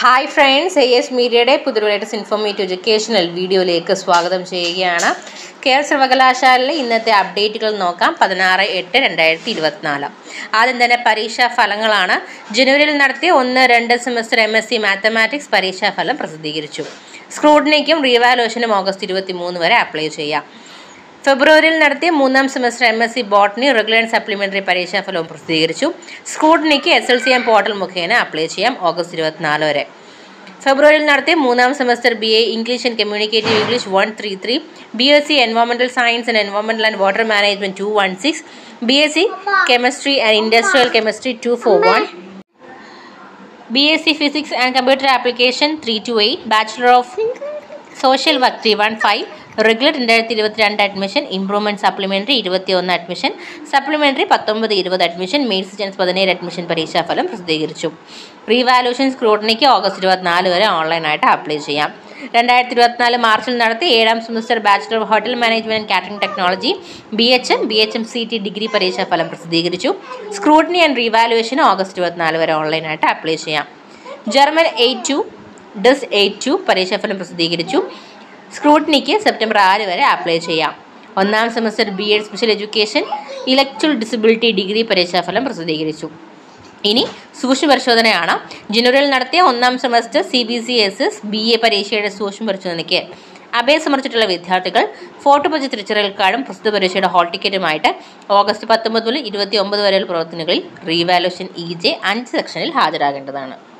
hi friends A S മീഡിയയുടെ പുതിയ latest informative educational വീഡിയോയിലേക്ക് സ്വാഗതം ചെയ്യുകയാണ് കേരള സർവകലാശാലയിലെ ഇന്നത്തെ അപ്ഡേറ്റുകൾ നോക്കാം പതിനാറ് എട്ട് രണ്ടായിരത്തി ഇരുപത്തിനാല് ആദ്യം തന്നെ പരീക്ഷാ ഫലങ്ങളാണ് ജനുവരിയിൽ നടത്തിയ ഒന്ന് രണ്ട് semester M S C mathematics പരീക്ഷാ ഫലം പ്രസിദ്ധീകരിച്ചു സ്ക്രൂട്ടിനിക്കും റീവാലുവേഷനും ഓഗസ്റ്റ് ഇരുപത്തി മൂന്ന് വരെ അപ്ലൈ ചെയ്യാം ഫെബ്രുവരിയിൽ നടത്തിയ മൂന്നാം semester M S C botany regular and supplementary പരീക്ഷാഫലവും പ്രസിദ്ധീകരിച്ചു സ്ക്രൂട്ടിനിക്ക് S L C M portal മുഖേന അപ്ലൈ ചെയ്യാം ഓഗസ്റ്റ് ഇരുപത്തിനാല് വരെ ഫെബ്രുവരിയിൽ നടത്തിയ മൂന്നാം semester B A English and communicative English one three three B S C environmental science and environmental and water management two one six B S C chemistry and industrial chemistry two four one B S C physics and computer application three to eight bachelor of social work three one five regular രണ്ടായിരത്തി ഇരുപത്തിരണ്ട് admission improvement supplementary ഇരുപത്തി ഒന്ന് admission supplementary പത്തൊമ്പത് ഇരുപത് admission mains ജെൻസ് പതിനേഴ് admission പരീക്ഷാഫലം പ്രസിദ്ധീകരിച്ചു റീവാലുവേഷൻ സ്ക്രൂട്ടണിക്ക് ഓഗസ്റ്റ് ഇരുപത്തിനാല് വരെ ഓൺലൈനായിട്ട് അപ്ലൈ ചെയ്യാം രണ്ടായിരത്തി ഇരുപത്തിനാല് മാർച്ചിൽ നടത്തി ഏഴാം semester bachelor of hotel management and catering technology B H M B H M C T degree പരീക്ഷാഫലം പ്രസിദ്ധീകരിച്ചു സ്ക്രൂട്ടണി ആൻഡ് റീവാലുവേഷൻ ഓഗസ്റ്റ് ഇരുപത്തിനാല് വരെ ഓൺലൈനായിട്ട് അപ്ലൈ ചെയ്യാം ജർമ്മൻ എയ്റ്റ് ടു ഡസ് എയ്റ്റ് ടു പരീക്ഷാഫലം പ്രസിദ്ധീകരിച്ചു സ്ക്രൂട്ടിനിക്ക് സെപ്റ്റംബർ ആറ് വരെ അപ്ലൈ ചെയ്യാം ഒന്നാം semester B Ed special education intellectual disability degree പരീക്ഷാഫലം പ്രസിദ്ധീകരിച്ചു ഇനി സൂക്ഷ്മ പരിശോധനയാണ് ജനുവരിയിൽ നടത്തിയ ഒന്നാം semester C B C S S B A പരീക്ഷയുടെ സൂക്ഷ്മ പരിശോധനയ്ക്ക് അപേക്ഷ സമർപ്പിച്ചിട്ടുള്ള വിദ്യാർത്ഥികൾ ഫോട്ടോ പതിച്ച തിരിച്ചറിയൽ കാർഡും പ്രസ്തുത പരീക്ഷയുടെ ഹോൾ ടിക്കറ്റുമായിട്ട് ഓഗസ്റ്റ് പത്തൊമ്പത് മുതൽ ഇരുപത്തി ഒമ്പത് വരെയുള്ള പ്രവർത്തനങ്ങളിൽ റീവാലുവേഷൻ ഇ ജെ അഞ്ച് സെക്ഷനിൽ ഹാജരാകേണ്ടതാണ്